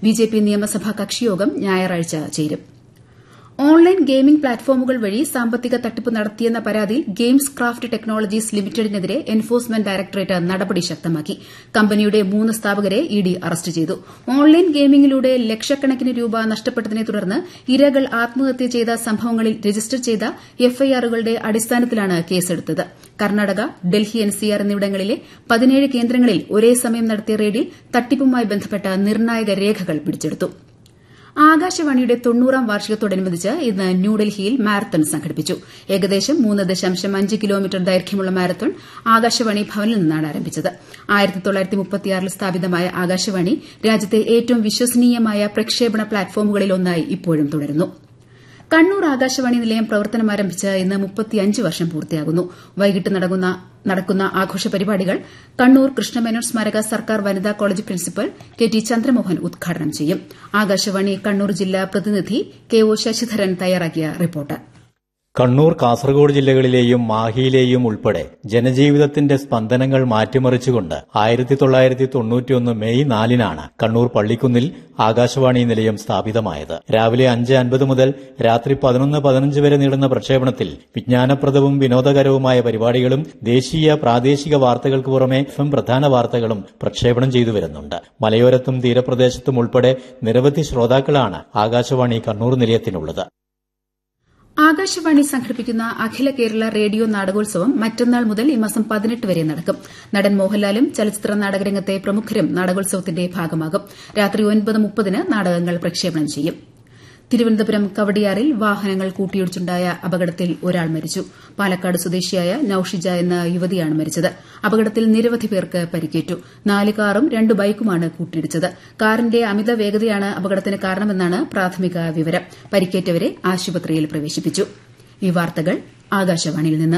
BJP നിയമസഭാ കക്ഷിയോഗം ഞായറാഴ്ച ചേരും ഓൺലൈൻ ഗെയിമിംഗ് പ്ലാറ്റ്ഫോമുകൾ വഴി സാമ്പത്തിക തട്ടിപ്പ് നടത്തിയെന്ന പരാതിയിൽ ഗെയിംസ് ക്രാഫ്റ്റ് ടെക്നോളജീസ് ലിമിറ്റഡിനെതിരെ എൻഫോഴ്സ്മെന്റ് ഡയറക്ടറേറ്റ് നടപടി ശക്തമാക്കി കമ്പനിയുടെ മൂന്ന് സ്ഥാപകരെ ഇഡി അറസ്റ്റ് ചെയ്തു ഓൺലൈൻ ഗെയിമിംഗിലൂടെ ലക്ഷക്കണക്കിന് രൂപ നഷ്ടപ്പെട്ടതിനെ തുടർന്ന് ഇരകൾ ആത്മഹത്യ ചെയ്ത സംഭവങ്ങളിൽ രജിസ്റ്റർ ചെയ്ത എഫ്ഐആറുകളുടെ അടിസ്ഥാനത്തിലാണ് കേസെടുത്തത് കർണാടക ഡൽഹി എൻസിആർ എന്നിവിടങ്ങളിലെ പതിനേഴ് കേന്ദ്രങ്ങളിൽ ഒരേ സമയം നടത്തിയ റെയ്ഡിൽ തട്ടിപ്പുമായി ബന്ധപ്പെട്ട നിർണായക രേഖകൾ പിടിച്ചെടുത്തു ആകാശവാണിയുടെ തൊണ്ണൂറാം വാർഷികത്തോടനുബന്ധിച്ച് ഇന്ന് ന്യൂഡൽഹിയിൽ മാരത്തൺ സംഘടിപ്പിച്ചു ഏകദേശം മൂന്ന് ദശാംശം അഞ്ച് കിലോമീറ്റർ ദൈർഘ്യമുള്ള മാരത്തൺ ആകാശവാണി ഭവനിൽ നിന്നാണ് ആരംഭിച്ചത് ൽ സ്ഥാപിതമായ ആകാശവാണി രാജ്യത്തെ ഏറ്റവും വിശ്വസനീയമായ പ്രക്ഷേപണ പ്ലാറ്റ്ഫോമുകളിലൊന്നായി ഇപ്പോഴും തുടരുന്നു കണ്ണൂർ ആകാശവാണി നിലയം പ്രവർത്തനം ആരംഭിച്ച് ഇന്ന് മുപ്പത്തിയഞ്ച് വർഷം പൂർത്തിയാകുന്നു വൈകിട്ട് നടക്കുന്ന ആഘോഷ പരിപാടികൾ കണ്ണൂർ കൃഷ്ണമേനോൻ സ്മാരക സർക്കാർ വനിതാ college principal K T Chandramohan ഉദ്ഘാടനം ചെയ്യും ആകാശവാണി കണ്ണൂർ ജില്ലാ പ്രതിനിധി കെ ഒ ശശിധരൻ തയ്യാറാക്കിയ റിപ്പോർട്ട് കണ്ണൂർ കാസർഗോഡ് ജില്ലകളിലെയും മാഹിയിലെയും ഉൾപ്പെടെ ജനജീവിതത്തിന്റെ സ്പന്ദനങ്ങൾ മാറ്റിമറിച്ചുകൊണ്ട് ആയിരത്തി തൊള്ളായിരത്തി തൊണ്ണൂറ്റിയൊന്ന് മെയ് നാലിനാണ് കണ്ണൂർ പള്ളിക്കുന്നിൽ ആകാശവാണി നിലയം സ്ഥാപിതമായത് രാവിലെ അഞ്ച് അൻപത് മുതൽ രാത്രി പതിനൊന്ന് പതിനഞ്ച് വരെ നീളുന്ന പ്രക്ഷേപണത്തിൽ വിജ്ഞാനപ്രദവും വിനോദകരവുമായ പരിപാടികളും ദേശീയ പ്രാദേശിക വാർത്തകൾക്ക് പുറമെ എഫ് പ്രധാന വാർത്തകളും പ്രക്ഷേപണം ചെയ്തു വരുന്നുണ്ട് മലയോരത്തും തീരപ്രദേശത്തും ഉൾപ്പെടെ നിരവധി ശ്രോതാക്കളാണ് ആകാശവാണി കണ്ണൂർ നിലയത്തിനുള്ളത് ആകാശവാണി സംഘടിപ്പിക്കുന്ന അഖില കേരള റേഡിയോ നാടകോത്സവം മറ്റന്നാൾ മുതൽ ഈ മാസം പതിനെട്ട് വരെ നടക്കും നടൻ മോഹൻലാലും ചലച്ചിത്ര നാടകരംഗത്തെ പ്രമുഖരും നാടകോത്സവത്തിന്റെ ഭാഗമാകും രാത്രി ഒൻപത് മുപ്പതിന് നാടകങ്ങൾ പ്രക്ഷേപണം ചെയ്യും തിരുവനന്തപുരം കവടിയാറിൽ വാഹനങ്ങൾ കൂട്ടിയിടിച്ചുണ്ടായ അപകടത്തിൽ ഒരാൾ മരിച്ചു പാലക്കാട് സ്വദേശിയായ നൌഷിജ എന്ന യുവതിയാണ് മരിച്ചത് അപകടത്തിൽ നിരവധി പേർക്ക് പരിക്കേറ്റു നാല് കാറും രണ്ട് ബൈക്കുമാണ് കൂട്ടിയിടിച്ചത് കാറിന്റെ അമിത വേഗതയാണ് അപകടത്തിന് കാരണമെന്നാണ് പ്രാഥമിക വിവരം പരിക്കേറ്റവരെ ആശുപത്രിയിൽ പ്രവേശിപ്പിച്ചു ഈ വാർത്തകൾ ആകാശവാണിയിൽ നിന്ന്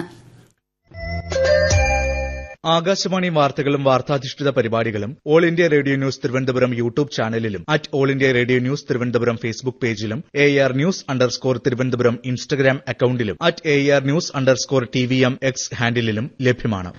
ആകാശവാണി വാർത്തകളും വാർത്താധിഷ്ഠിത പരിപാടികളും All India Radio News Thiruvananthapuram YouTube ചാനലിലും at All India Radio News Thiruvananthapuram Facebook പേജിലും A R news underscore Thiruvananthapuram Instagram അക്കൌണ്ടിലും at A R news underscore T V M X ഹാൻഡിലും ലഭ്യമാണ്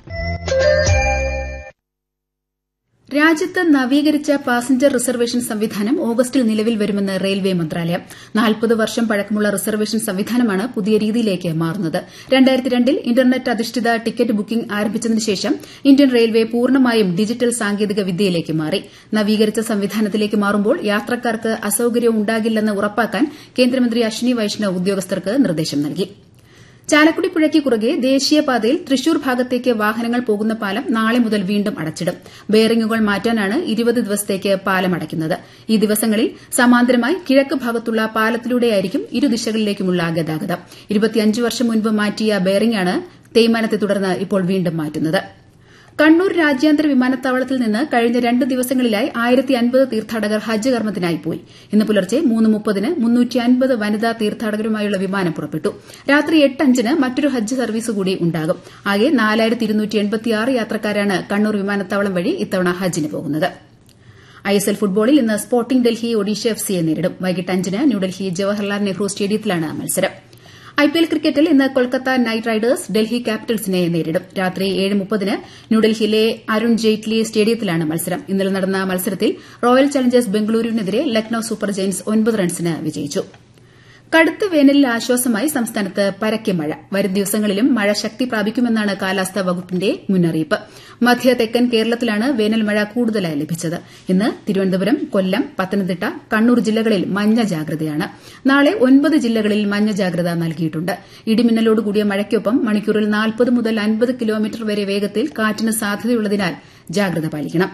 രാജ്യത്ത് നവീകരിച്ച പാസഞ്ചർ റിസർവേഷൻ സംവിധാനം ഓഗസ്റ്റിൽ നിലവിൽ വരുമെന്ന് റെയിൽവേ മന്ത്രാലയം നാൽപ്പത് വർഷം പഴക്കമുള്ള റിസർവേഷൻ സംവിധാനമാണ് പുതിയ രീതിയിലേക്ക് മാറുന്നത് ൽ ഇന്റർനെറ്റ് അധിഷ്ഠിത ടിക്കറ്റ് ബുക്കിംഗ് ആരംഭിച്ചതിന് ശേഷം ഇന്ത്യൻ റെയിൽവേ പൂർണ്ണമായും ഡിജിറ്റൽ സാങ്കേതിക വിദ്യയിലേക്ക് മാറി നവീകരിച്ച സംവിധാനത്തിലേക്ക് മാറുമ്പോൾ യാത്രക്കാർക്ക് അസൌകര്യം ഉണ്ടാകില്ലെന്ന് ഉറപ്പാക്കാൻ കേന്ദ്രമന്ത്രി അശ്വിനി വൈഷ്ണവ് ഉദ്യോഗസ്ഥർക്ക് നിർദ്ദേശം നൽകി ചാലക്കുടി പുഴയ്ക്ക് കുറുകെ ദേശീയപാതയിൽ തൃശൂർ ഭാഗത്തേക്ക് വാഹനങ്ങൾ പോകുന്ന പാലം നാളെ മുതൽ വീണ്ടും അടച്ചിടും ബെയറിംഗുകൾ മാറ്റാനാണ് ഇരുപത് ദിവസത്തേക്ക് പാലം അടയ്ക്കുന്നത് ഈ ദിവസങ്ങളിൽ സമാന്തരമായി കിഴക്ക് ഭാഗത്തുള്ള പാലത്തിലൂടെയായിരിക്കും ഇരുദിശകളിലേക്കുമുള്ള ഗതാഗതം ഇരുപത്തിയഞ്ച് വർഷം മുൻപ് മാറ്റിയ ബെയറിംഗാണ് തേയ്മാനത്തെ തുടർന്ന് ഇപ്പോൾ വീണ്ടും മാറ്റുന്നത് കണ്ണൂർ രാജ്യാന്തര വിമാനത്താവളത്തിൽ നിന്ന് കഴിഞ്ഞ രണ്ട് ദിവസങ്ങളിലായി ആയിരത്തി അൻപത് തീർത്ഥാടകർ ഹജ്ജ് കർമ്മത്തിനായി പോയി ഇന്ന് പുലർച്ചെ മൂന്ന് മുപ്പതിന് മുന്നൂറ്റി അൻപത് വനിതാ തീർത്ഥാടകരുമായുള്ള വിമാനം പുറപ്പെട്ടു രാത്രി എട്ട് അഞ്ചിന് മറ്റൊരു ഹജ്ജ് സർവീസ് കൂടി ഉണ്ടാകും ആകെ നാലായിരത്തി ഇരുന്നൂറ്റി എൺപത്തിയാറ് യാത്രക്കാരാണ് കണ്ണൂർ വിമാനത്താവളം വഴി ഇത്തവണ ഹജ്ജിന് പോകുന്നത് ഐഎസ്എൽ ഫുട്ബോളിൽ ഇന്ന് സ്പോർട്ടിംഗ് ഡൽഹി ഒഡീഷ എഫ് സിയെ നേരിടും വൈകിട്ട് അഞ്ചിന് ന്യൂഡൽഹി ജവഹർലാൽ നെഹ്റു സ്റ്റേഡിയത്തിലാണ് മത്സരം ഐപിഎൽ ക്രിക്കറ്റിൽ ഇന്ന് കൊൽക്കത്ത നൈറ്റ് റൈഡേഴ്സ് ഡൽഹി ക്യാപിറ്റൽസിനെ നേരിടും രാത്രി ഏഴ് മുപ്പതിന് ന്യൂഡൽഹിയിലെ അരുൺ ജെയ്റ്റ്ലി സ്റ്റേഡിയത്തിലാണ് മത്സരം ഇന്നലെ നടന്ന മത്സരത്തിൽ റോയൽ ചലഞ്ചേഴ്സ് ബംഗളൂരുവിനെതിരെ ലക്നൌ സൂപ്പർ ജയന്റ്സ് ഒൻപത് റൺസിന് വിജയിച്ചു കടുത്ത വേനലിൽ ആശ്വാസമായി സംസ്ഥാനത്ത് പരക്കെ മഴ വരും ദിവസങ്ങളിലും മഴ ശക്തി പ്രാപിക്കുമെന്നാണ് കാലാവസ്ഥാ വകുപ്പിന്റെ മുന്നറിയിപ്പ് മധ്യ തെക്കൻ കേരളത്തിലാണ് വേനൽ മഴ കൂടുതലായി ലഭിച്ചത് ഇന്ന് തിരുവനന്തപുരം കൊല്ലം പത്തനംതിട്ട കണ്ണൂർ ജില്ലകളിൽ മഞ്ഞ ജാഗ്രതയാണ് നാളെ ഒൻപത് ജില്ലകളിൽ മഞ്ഞ ജാഗ്രത നൽകിയിട്ടുണ്ട് ഇടിമിന്നലോട് കൂടിയ മഴയ്ക്കൊപ്പം മണിക്കൂറിൽ നാൽപ്പത് മുതൽ അൻപത് കിലോമീറ്റർ വരെ വേഗത്തിൽ കാറ്റിന് സാധ്യതയുള്ളതിനാൽ ജാഗ്രത പാലിക്കണം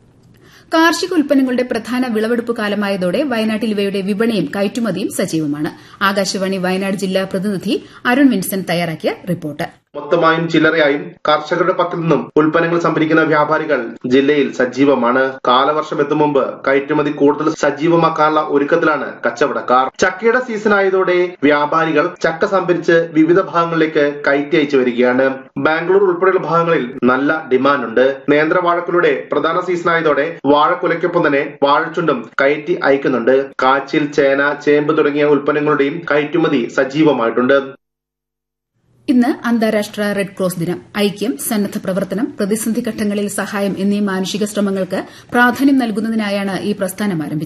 കാർഷിക ഉൽപ്പന്നങ്ങളുടെ പ്രധാന വിളവെടുപ്പ് കാലമായതോടെ വയനാട്ടിൽ ഇവയുടെ വിപണിയും കയറ്റുമതിയും സജീവമാണ് ആകാശവാണി വയനാട് ജില്ലാ പ്രതിനിധി അരുൺ വിൻസെന്റ് തയ്യാറാക്കിയ റിപ്പോർട്ട് മൊത്തമായും ചില്ലറയായും കർഷകരുടെ പക്കൽ നിന്നും ഉൽപ്പന്നങ്ങൾ സംഭരിക്കുന്ന വ്യാപാരികൾ ജില്ലയിൽ സജീവമാണ് കാലവർഷം എത്തും മുമ്പ് കയറ്റുമതി കൂടുതൽ സജീവമാക്കാനുള്ള ഒരുക്കത്തിലാണ് കച്ചവടക്കാർ ചക്കയുടെ സീസൺ ആയതോടെ വ്യാപാരികൾ ചക്ക സംഭരിച്ച് വിവിധ ഭാഗങ്ങളിലേക്ക് കയറ്റി അയച്ചു വരികയാണ് ബാംഗ്ലൂർ ഉൾപ്പെടെയുള്ള ഭാഗങ്ങളിൽ നല്ല ഡിമാൻഡുണ്ട് നേന്ത്രവാഴക്കുലയുടെ പ്രധാന സീസൺ ആയതോടെ വാഴക്കുലയ്ക്കൊപ്പം തന്നെ വാഴച്ചുണ്ടും കയറ്റി അയക്കുന്നുണ്ട് കാച്ചിൽ ചേന ചേമ്പ് തുടങ്ങിയ ഉൽപ്പന്നങ്ങളുടെയും കയറ്റുമതി സജീവമായിട്ടുണ്ട് ഇന്ന് അന്താരാഷ്ട്ര റെഡ് ക്രോസ് ദിനം ഐക്യം സന്നദ്ധ പ്രവർത്തനം പ്രതിസന്ധി ഘട്ടങ്ങളിൽ സഹായം എന്നീ മാനുഷിക ശ്രമങ്ങൾക്ക് പ്രാധാന്യം നൽകുന്നതിനായാണ് ഈ പ്രസ്ഥാനം ആരംഭിച്ചത്